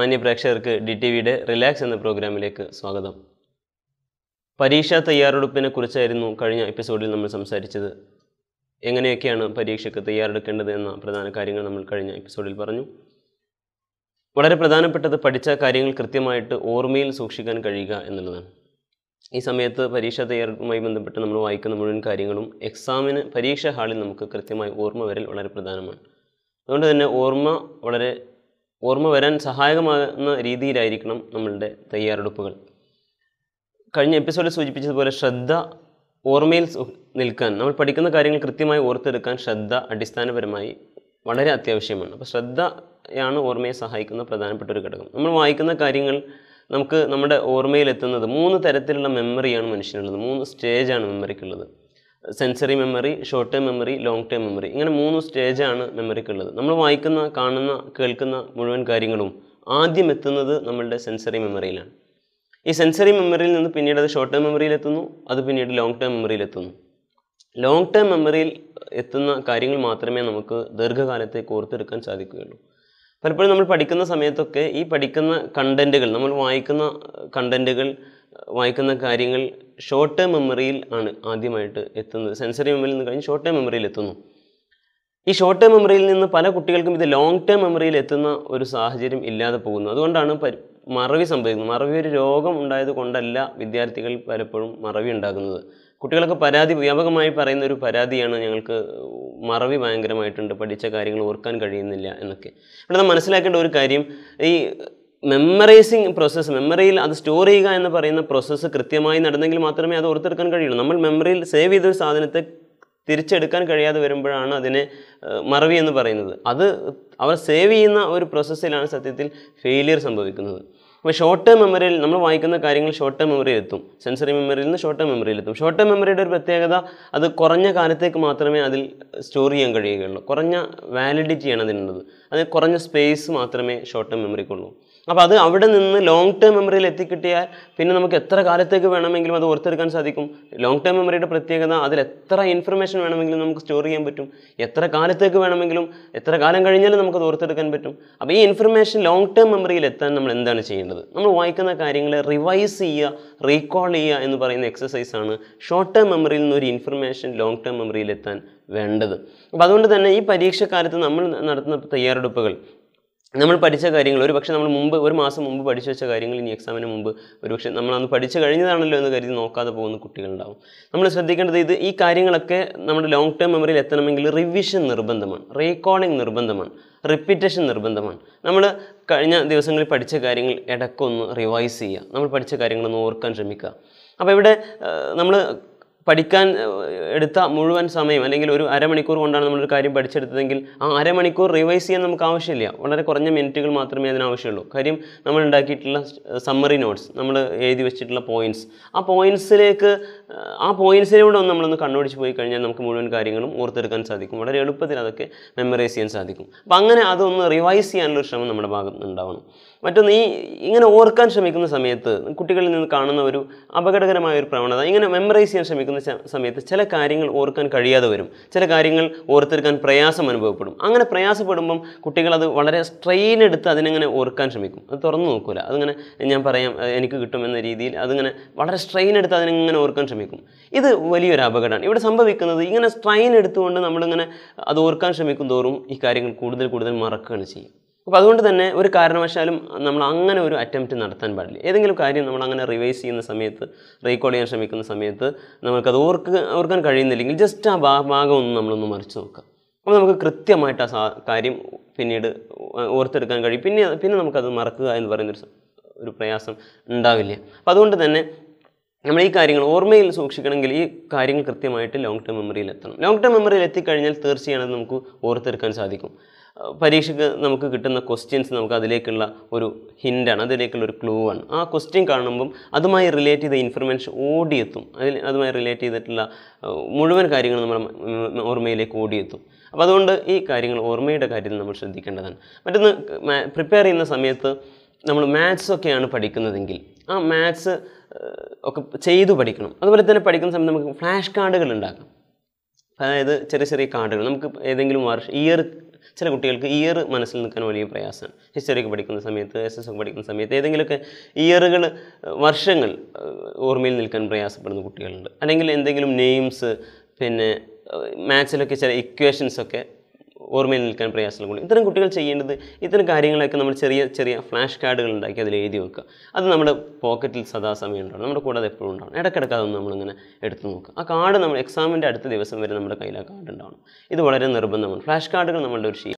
മാന്യ പ്രേക്ഷകർക്ക് D T വിയുടെ റിലാക്സ് എന്ന പ്രോഗ്രാമിലേക്ക് സ്വാഗതം പരീക്ഷാ തയ്യാറെടുപ്പിനെ കുറിച്ചായിരുന്നു കഴിഞ്ഞ എപ്പിസോഡിൽ നമ്മൾ സംസാരിച്ചത് എങ്ങനെയൊക്കെയാണ് പരീക്ഷയ്ക്ക് തയ്യാറെടുക്കേണ്ടത് എന്ന പ്രധാന കാര്യങ്ങൾ നമ്മൾ കഴിഞ്ഞ എപ്പിസോഡിൽ പറഞ്ഞു വളരെ പ്രധാനപ്പെട്ടത് പഠിച്ച കാര്യങ്ങൾ കൃത്യമായിട്ട് ഓർമ്മയിൽ സൂക്ഷിക്കാൻ കഴിയുക എന്നുള്ളതാണ് ഈ സമയത്ത് പരീക്ഷാ തയ്യാറെടുപ്പുമായി ബന്ധപ്പെട്ട് നമ്മൾ വായിക്കുന്ന മുഴുവൻ കാര്യങ്ങളും എക്സാമിന് പരീക്ഷാ ഹാളിൽ നമുക്ക് കൃത്യമായി ഓർമ്മ വരൽ വളരെ പ്രധാനമാണ് അതുകൊണ്ട് തന്നെ ഓർമ്മ വളരെ ഓർമ്മ വരാൻ സഹായകമാകുന്ന രീതിയിലായിരിക്കണം നമ്മളുടെ തയ്യാറെടുപ്പുകൾ കഴിഞ്ഞ എപ്പിസോഡിൽ സൂചിപ്പിച്ചതുപോലെ ശ്രദ്ധ ഓർമ്മയിൽ സു- നിൽക്കാൻ നമ്മൾ പഠിക്കുന്ന കാര്യങ്ങൾ കൃത്യമായി ഓർത്തെടുക്കാൻ ശ്രദ്ധ അടിസ്ഥാനപരമായി വളരെ അത്യാവശ്യമാണ് അപ്പോൾ ശ്രദ്ധയാണ് ഓർമ്മയെ സഹായിക്കുന്ന പ്രധാനപ്പെട്ട ഒരു ഘടകം നമ്മൾ വായിക്കുന്ന കാര്യങ്ങൾ നമുക്ക് നമ്മുടെ ഓർമ്മയിലെത്തുന്നത് മൂന്ന് തരത്തിലുള്ള മെമ്മറിയാണ് മനുഷ്യനുള്ളത് മൂന്ന് സ്റ്റേജാണ് മെമ്മറിക്കുള്ളത് sensory memory short term memory long term memory ഇങ്ങനെ മൂന്ന് സ്റ്റേജാണ് മെമ്മറിക്കുള്ളത് നമ്മൾ വായിക്കുന്ന കാണുന്ന കേൾക്കുന്ന മുഴുവൻ കാര്യങ്ങളും ആദ്യം എത്തുന്നത് നമ്മളുടെ സെൻസറി മെമ്മറിയിലാണ് ഈ സെൻസറി മെമ്മറിയിൽ നിന്ന് പിന്നീട് അത് ഷോർട്ട് ടേം മെമ്മറിയിൽ എത്തുന്നു അത് പിന്നീട് ലോങ് ടേം മെമ്മറിയിൽ എത്തുന്നു ലോങ് ടേം മെമ്മറിയിൽ എത്തുന്ന കാര്യങ്ങൾ മാത്രമേ നമുക്ക് ദീർഘകാലത്തേക്ക് ഓർത്തെടുക്കാൻ സാധിക്കുകയുള്ളൂ പലപ്പോഴും നമ്മൾ പഠിക്കുന്ന സമയത്തൊക്കെ ഈ പഠിക്കുന്ന കണ്ടൻറ്റുകൾ നമ്മൾ വായിക്കുന്ന കണ്ടൻറ്റുകൾ വായിക്കുന്ന കാര്യങ്ങൾ ഷോർട്ട് ടേം മെമ്മറിയിൽ ആണ് ആദ്യമായിട്ട് എത്തുന്നത് സെൻസറി മെമ്മറിയിൽ നിന്ന് കഴിഞ്ഞ് ഷോർട്ട് ടേം മെമ്മറിയിൽ എത്തുന്നു ഈ ഷോർട്ട് ടേം മെമ്മറിയിൽ നിന്ന് പല കുട്ടികൾക്കും ഇത് ലോങ് ടേം മെമ്മറിയിൽ എത്തുന്ന ഒരു സാഹചര്യം ഇല്ലാതെ പോകുന്നു അതുകൊണ്ടാണ് പരി- മറവി സംഭവിക്കുന്നത് മറവി ഒരു രോഗം ഉണ്ടായത് കൊണ്ടല്ല വിദ്യാർത്ഥികൾ പലപ്പോഴും മറവി ഉണ്ടാകുന്നത് കുട്ടികളൊക്കെ പരാതി വ്യാപകമായി പറയുന്ന ഒരു പരാതിയാണ് ഞങ്ങൾക്ക് മറവി ഭയങ്കരമായിട്ടുണ്ട് പഠിച്ച കാര്യങ്ങൾ ഓർക്കാൻ കഴിയുന്നില്ല എന്നൊക്കെ ഇവിടെ നാം മനസ്സിലാക്കേണ്ട ഒരു കാര്യം ഈ മെമ്മറൈസിങ് പ്രോസസ്സ് മെമ്മറിയിൽ അത് സ്റ്റോർ ചെയ്യുക എന്ന് പറയുന്ന പ്രോസസ്സ് കൃത്യമായി നടന്നെങ്കിൽ മാത്രമേ അത് ഓർത്തെടുക്കാൻ കഴിയുള്ളൂ നമ്മൾ മെമ്മറിയിൽ സേവ് ചെയ്തൊരു സാധനത്തെ തിരിച്ചെടുക്കാൻ കഴിയാതെ വരുമ്പോഴാണ് അതിനെ ഏഹ്, മറവി എന്ന് പറയുന്നത് അത് അവർ സേവ് ചെയ്യുന്ന ഒരു പ്രോസസ്സിലാണ് സത്യത്തിൽ ഫെയിലിയർ സംഭവിക്കുന്നത് അപ്പോൾ ഷോർട്ട് ടേം മെമ്മറിയിൽ നമ്മൾ വായിക്കുന്ന കാര്യങ്ങൾ ഷോർട്ട് ടേം മെമ്മറിയിൽ എത്തും സെൻസറി മെമ്മറിയിൽ നിന്ന് ഷോർട്ട് ടേം മെമ്മറിയിൽ എത്തും ഷോർട്ട് ടേം മെമ്മറിയുടെ ഒരു പ്രത്യേകത അത് കുറഞ്ഞ കാലത്തേക്ക് മാത്രമേ അതിൽ സ്റ്റോർ ചെയ്യാൻ കഴിയുകയുള്ളൂ കുറഞ്ഞ വാലിഡിറ്റിയാണ് അതിനുള്ളത് അത് കുറഞ്ഞ സ്പേസ് മാത്രമേ ഷോർട്ട് ടേം മെമ്മറിക്കുള്ളൂ അപ്പോൾ അത് അവിടെ നിന്ന് ലോങ് ടേം മെമ്മറിയിൽ എത്തിക്കിട്ടിയാൽ പിന്നെ നമുക്ക് എത്ര കാലത്തേക്ക് വേണമെങ്കിലും അത് ഓർത്തെടുക്കാൻ സാധിക്കും ലോങ് ടേം മെമ്മറിയുടെ പ്രത്യേകത അതിൽ എത്ര ഇൻഫർമേഷൻ വേണമെങ്കിലും നമുക്ക് സ്റ്റോർ ചെയ്യാൻ പറ്റും എത്ര കാലത്തേക്ക് വേണമെങ്കിലും എത്ര കാലം കഴിഞ്ഞാലും നമുക്കത് ഓർത്തെടുക്കാൻ പറ്റും അപ്പോൾ ഈ ഇൻഫർമേഷൻ ലോങ് ടേം മെമ്മറിയിൽ എത്താൻ നമ്മൾ എന്താണ് ചെയ്യേണ്ടത് നമ്മൾ വായിക്കുന്ന കാര്യങ്ങളെ റിവൈസ് ചെയ്യുക റീകോൾ ചെയ്യുക എന്ന് പറയുന്ന എക്സസൈസ് ആണ് ഷോർട്ട് ടേം മെമ്മറിയിൽ നിന്ന് ഒരു ഇൻഫർമേഷൻ ലോങ് ടേം മെമ്മറിയിൽ എത്താൻ വേണ്ടത് അപ്പോൾ അതുകൊണ്ട് തന്നെ ഈ പരീക്ഷക്കാലത്ത് നമ്മൾ നടത്തുന്ന തയ്യാറെടുപ്പുകൾ നമ്മൾ പഠിച്ച കാര്യങ്ങൾ ഒരു പക്ഷേ നമ്മൾ മുമ്പ് ഒരു മാസം മുമ്പ് പഠിച്ചു വെച്ച കാര്യങ്ങൾ ഇനി എക്സാമിന് മുമ്പ് ഒരു പക്ഷേ നമ്മൾ അന്ന് പഠിച്ചു കഴിഞ്ഞതാണല്ലോ എന്ന് കരുതി നോക്കാതെ പോകുന്ന കുട്ടികളുണ്ടാവും നമ്മൾ ശ്രദ്ധിക്കേണ്ടത് ഇത് ഈ കാര്യങ്ങളൊക്കെ നമ്മുടെ ലോങ് ടേം മെമ്മറിയിൽ എത്തണമെങ്കിൽ റിവിഷൻ നിർബന്ധമാണ് റീകോളിംഗ് നിർബന്ധമാണ് റിപ്പീറ്റേഷൻ നിർബന്ധമാണ് നമ്മൾ കഴിഞ്ഞ ദിവസങ്ങളിൽ പഠിച്ച കാര്യങ്ങൾ ഇടയ്ക്കൊന്ന് റിവൈസ് ചെയ്യുക നമ്മൾ പഠിച്ച കാര്യങ്ങളൊന്ന് ഓർക്കാൻ ശ്രമിക്കുക അപ്പോൾ ഇവിടെ നമ്മൾ പഠിക്കാൻ ഏഹ്, എടുത്ത മുഴുവൻ സമയം അല്ലെങ്കിൽ ഒരു അരമണിക്കൂർ കൊണ്ടാണ് നമ്മളൊരു കാര്യം പഠിച്ചെടുത്തതെങ്കിൽ ആ അരമണിക്കൂർ റിവൈസ് ചെയ്യാൻ നമുക്ക് ആവശ്യമില്ല വളരെ കുറഞ്ഞ മിനിറ്റുകൾ മാത്രമേ അതിന് ആവശ്യമുള്ളൂ കാര്യം നമ്മൾ ഉണ്ടാക്കിയിട്ടുള്ള സമ്മറി നോട്ട്സ് നമ്മൾ എഴുതി വെച്ചിട്ടുള്ള പോയിന്റ്സ് ആ പോയിന്റ്സിലേക്ക് ആ പോയിന്റ്സിലൂടെ ഒന്ന് നമ്മളൊന്ന് കണ്ണോടിച്ച് പോയി കഴിഞ്ഞാൽ നമുക്ക് മുഴുവൻ കാര്യങ്ങളും ഓർത്തെടുക്കാൻ സാധിക്കും വളരെ എളുപ്പത്തിൽ അതൊക്കെ മെമ്മറൈസ് ചെയ്യാൻ സാധിക്കും അപ്പം അങ്ങനെ അതൊന്ന് റിവൈസ് ചെയ്യാനുള്ള ഒരു ശ്രമം നമ്മുടെ ഭാഗത്ത് നിന്ന് ഉണ്ടാവണം മറ്റൊന്ന് ഈ ഇങ്ങനെ ഓർക്കാൻ ശ്രമിക്കുന്ന സമയത്ത് കുട്ടികളിൽ നിന്ന് കാണുന്ന ഒരു അപകടകരമായ ഒരു പ്രവണത ഇങ്ങനെ മെമ്മറൈസ് ചെയ്യാൻ ശ്രമിക്കുന്ന ച- സമയത്ത് ചില കാര്യങ്ങൾ ഓർക്കാൻ കഴിയാതെ വരും ചില കാര്യങ്ങൾ ഓർത്തെടുക്കാൻ പ്രയാസം അനുഭവപ്പെടും അങ്ങനെ പ്രയാസപ്പെടുമ്പം കുട്ടികൾ അത് വളരെ സ്ട്രെയിൻ എടുത്ത് അതിനെങ്ങനെ ഓർക്കാൻ ശ്രമിക്കും അത് തുറന്നു നോക്കൂല അതിങ്ങനെ ഞാൻ പറയാം "അത് എനിക്ക് കിട്ടുമെന്ന രീതിയിൽ അതിങ്ങനെ വളരെ സ്ട്രെയിൻ എടുത്ത് അതിനെങ്ങനെ ഓർക്കാൻ ശ്രമിക്കും ഇത് വലിയൊരു അപകടമാണ് ഇവിടെ സംഭവിക്കുന്നത് ഇങ്ങനെ സ്ട്രെയിൻ എടുത്തുകൊണ്ട് നമ്മളിങ്ങനെ അത് ഓർക്കാൻ ശ്രമിക്കും തോറും ഈ കാര്യങ്ങൾ കൂടുതൽ കൂടുതൽ മറക്കുകയാണ് ചെയ്യും അപ്പോൾ അതുകൊണ്ട് തന്നെ ഒരു കാരണവശാലും നമ്മൾ അങ്ങനെ ഒരു അറ്റംപ്റ്റ് നടത്താൻ പാടില്ല ഏതെങ്കിലും കാര്യം നമ്മൾ അങ്ങനെ റിവൈസ് ചെയ്യുന്ന സമയത്ത് റീകോൾ ചെയ്യാൻ ശ്രമിക്കുന്ന സമയത്ത് നമുക്കത് ഓർക്ക് ഓർക്കാൻ കഴിയുന്നില്ലെങ്കിൽ ജസ്റ്റ് ആ ഭാ- ഭാഗം ഒന്ന് നമ്മളൊന്ന് മറിച്ച് നോക്കുക അപ്പോൾ നമുക്ക് കൃത്യമായിട്ട് ആ സാ കാര്യം പിന്നീട് ഓർത്തെടുക്കാൻ കഴിയും പിന്നെ പിന്നെ നമുക്കത് മറക്കുക എന്ന് പറയുന്നൊരു സ- ഒരു പ്രയാസം ഉണ്ടാവില്ല അപ്പോൾ അതുകൊണ്ട് തന്നെ നമ്മൾ ഈ കാര്യങ്ങൾ ഓർമ്മയിൽ സൂക്ഷിക്കണമെങ്കിൽ ഈ കാര്യങ്ങൾ കൃത്യമായിട്ട് ലോങ് ടേം മെമ്മറിയിൽ എത്തണം ലോങ് ടേം മെമ്മറിയിൽ എത്തിക്കഴിഞ്ഞാൽ തീർച്ചയായും അത് നമുക്ക് ഓർത്തെടുക്കാൻ സാധിക്കും അഹ് പരീക്ഷയ്ക്ക് നമുക്ക് കിട്ടുന്ന ക്വസ്റ്റ്യൻസ് നമുക്ക് അതിലേക്കുള്ള ഒരു ഹിൻ്റാണ് അതിലേക്കുള്ള ഒരു ക്ലൂ ആണ് ആ ക്വസ്റ്റ്യൻ കാണുമ്പം അതുമായി റിലേറ്റ് ചെയ്ത ഇൻഫർമേഷൻ ഓടിയെത്തും അതിൽ അതുമായി റിലേറ്റ് ചെയ്തിട്ടുള്ള അഹ് മുഴുവൻ കാര്യങ്ങൾ നമ്മുടെ മ- മ- ഓർമ്മയിലേക്ക് ഓടിയെത്തും അപ്പോൾ അതുകൊണ്ട് ഈ കാര്യങ്ങൾ ഓർമ്മയുടെ കാര്യത്തിൽ നമ്മൾ ശ്രദ്ധിക്കേണ്ടതാണ് മറ്റൊന്ന് പ്രിപ്പയർ ചെയ്യുന്ന സമയത്ത് നമ്മൾ മാത്സ് ഒക്കെയാണ് പഠിക്കുന്നതെങ്കിൽ ആ മാത്സ് ഒക്കെ ചെയ്തു പഠിക്കണം അതുപോലെ തന്നെ പഠിക്കുന്ന സമയത്ത് നമുക്ക് ഫ്ലാഷ് കാർഡുകൾ ഉണ്ടാക്കാം അതായത് ചെറിയ ചെറിയ കാർഡുകൾ നമുക്ക് ഏതെങ്കിലും വർഷം ഇയർ ചില കുട്ടികൾക്ക് ഇയർ മനസ്സിൽ നിൽക്കാൻ വലിയ പ്രയാസമാണ് ഹിസ്റ്ററിയൊക്കെ പഠിക്കുന്ന സമയത്ത് എസ് എസ് ഒക്കെ പഠിക്കുന്ന സമയത്ത് ഏതെങ്കിലുമൊക്കെ ഇയറുകൾ വർഷങ്ങൾ ഏഹ്, ഓർമ്മയിൽ നിൽക്കാൻ പ്രയാസപ്പെടുന്ന കുട്ടികളുണ്ട് അല്ലെങ്കിൽ എന്തെങ്കിലും നെയിംസ് പിന്നെ മാത്സിലൊക്കെ ചില ഇക്വേഷൻസ് ഒക്കെ ഓർമ്മയിൽ നിൽക്കാൻ പ്രയാസമുള്ള കുട്ടി ഇത്തരം കുട്ടികൾ ചെയ്യേണ്ടത് ഇത്തരം കാര്യങ്ങളൊക്കെ നമ്മൾ ചെറിയ ചെറിയ ഫ്ലാഷ് കാർഡുകൾ ഉണ്ടാക്കി അതിൽ എഴുതി വെക്കുക അത് നമ്മുടെ പോക്കറ്റിൽ സദാസമയം ഉണ്ടാവും നമ്മുടെ കൂടെ അത് എപ്പോഴും ഉണ്ടാവും ഇടയ്ക്കിടയ്ക്ക് അതൊന്ന് നമ്മളിങ്ങനെ എടുത്ത് നോക്കുക ആ കാർഡ് നമ്മൾ എക്സാമിൻ്റെ അടുത്ത ദിവസം വരെ നമ്മുടെ കയ്യിൽ ആ കാർഡ് ഉണ്ടാവണം ഇത് വളരെ നിർബന്ധമാണ് ഫ്ലാഷ് കാർഡുകൾ നമ്മളുടെ ഒരു ശീലം